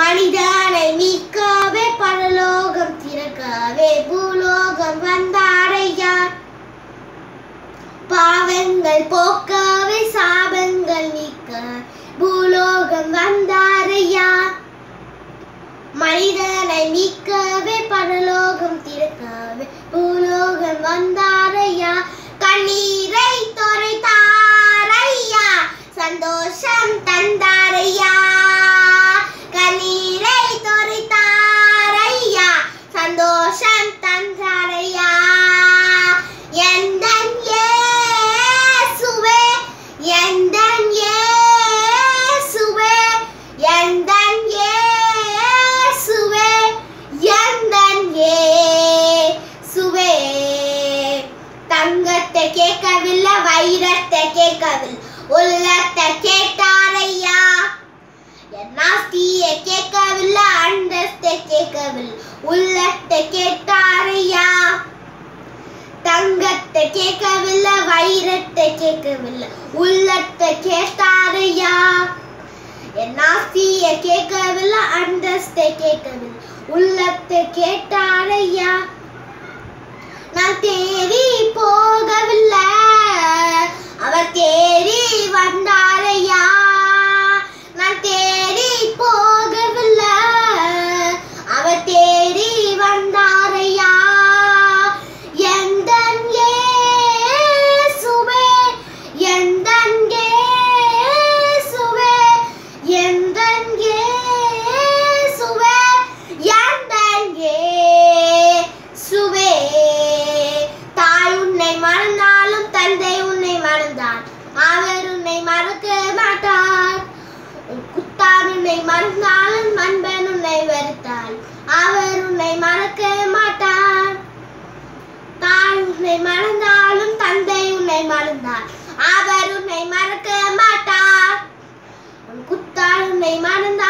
மனிதனை மீட்கவே பரலோகம் திறக்கவே பூலோகம் வந்தாரையா பாவங்கள் போக்கவே சாபங்கள் நீக்க பூலோகம் வந்தாரையா மனிதனை மீட்கவே பரலோகம் திறக்கவே பூலோகம் வந்தாரையா கண்ணீரை தொலைத்தாரையா சந்தோஷம் தந்தாரையா கண்ணீரை தொலைத்தாரையா சந்தோஷம் தந்தாரையா எந்தன் இயேசுவே எந்தன் இயேசுவே எந்தன் இயேசுவே எந்தன் இயேசுவே தங்கத்தை கேட்கவில்லை வைரத்தை கேட்கவில்லை உள்ளத்தை கேட்டாரையா என் நாஸ்தியை கேட்கவில்லை அந்தஸ்தை கேட்கவில்லை உள்ளத்தை கேட்டாரையா தங்கத்தை கேட்கவில்லை வைரத்தை கேட்கவில்லை உள்ளத்தை கேட்டாரையா என் ஆசையை கேட்கவில்லை அந்தஸ்தை கேட்கவில்லை உள்ளத்தை கேட்டாரையா நான் தேடி போகவில்லை அவர் தேடி வந்தாரையா நான் தேடி போகவில்லை அவர் தேடி வந்தாரையா எந்தன் இயேசுவே எந்தன் இயேசுவே எந்தன் இயேசுவே எந்தன் இயேசுவே தாய் உன்னை மறந்தாலும் தந்தை உன்னை மறந்தார் அவர் உன்னை மறக்க மாட்டார் உன் குத்தார் உன்னை மறந்தாலும் மண்பன் உன்னை வெறுத்தாள் அவர் உன்னை மறக்க மாட்டார் தாய் உன்னை மறந்தாலும் தந்தை உன்னை மறந்தார் அவர் உன்னை மறக்க மாட்டார் உன் குத்தார் உன்னை மறந்தால்